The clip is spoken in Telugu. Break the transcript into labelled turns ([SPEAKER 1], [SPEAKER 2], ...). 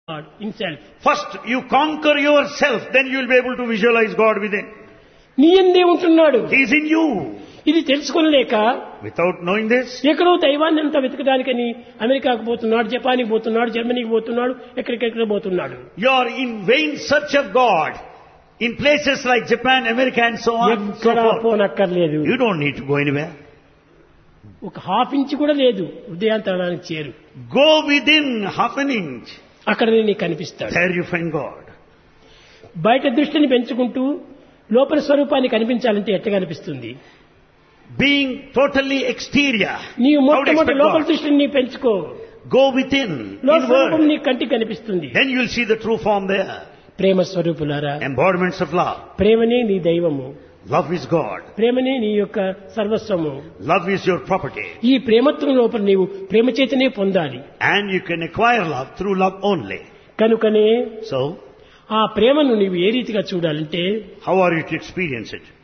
[SPEAKER 1] God himself.
[SPEAKER 2] First, you conquer yourself, then you will be able to visualize God within.
[SPEAKER 1] నీ ఎందే ఉంటున్నాడు
[SPEAKER 2] He is in you.
[SPEAKER 1] ఇది తెలుసుకోలేక
[SPEAKER 2] Without knowing this,
[SPEAKER 1] ఎక్కడో దైవాన్ని అంతా వెతకడానికని అమెరికాకు పోతున్నాడు జపాన్కి పోతున్నాడు జర్మనీకి పోతున్నాడు ఎక్కడికెక్కడ పోతున్నాడు
[SPEAKER 2] you are in vain search of God in places like Japan, America and so on and so
[SPEAKER 1] ఎక్కడా
[SPEAKER 2] forth.
[SPEAKER 1] పోనక్కర్లేదు
[SPEAKER 2] You don't need to go anywhere.
[SPEAKER 1] ఒక హాఫ్ ఇంచ్ కూడా లేదు హృదయాంతరానికి చేరు
[SPEAKER 2] Go within half an inch.
[SPEAKER 1] అక్కడ నీకు కనిపిస్తాడు
[SPEAKER 2] There you find God.
[SPEAKER 1] బయట దృష్టిని పెంచుకుంటూ లోపల స్వరూపాన్ని కనిపించాలంటే ఎట్ట కనిపిస్తుంది
[SPEAKER 2] Being totally exterior,
[SPEAKER 1] నీవు
[SPEAKER 2] how to
[SPEAKER 1] మొట్టమొదటి
[SPEAKER 2] expect
[SPEAKER 1] లోపల
[SPEAKER 2] God?
[SPEAKER 1] దృష్టిని నీ పెంచుకో
[SPEAKER 2] Go within,
[SPEAKER 1] లోపల స్వరూపం
[SPEAKER 2] inward.
[SPEAKER 1] నీ కంటికి కనిపిస్తుంది
[SPEAKER 2] Then you will see the true form there.
[SPEAKER 1] ప్రేమ స్వరూపులారా
[SPEAKER 2] Embodiments of love.
[SPEAKER 1] ప్రేమనే నీ దైవము
[SPEAKER 2] Love is God.
[SPEAKER 1] ప్రేమనే నీ యొక్క సర్వస్వము
[SPEAKER 2] Love is your property.
[SPEAKER 1] ఈ ప్రేమత్వం లోపల నీవు ప్రేమ చేతనే పొందాలి
[SPEAKER 2] And you can acquire love through love only.
[SPEAKER 1] కనుకనే
[SPEAKER 2] So,
[SPEAKER 1] ఆ ప్రేమను నీవు ఏ రీతిగా చూడాలంటే
[SPEAKER 2] how are you to experience it?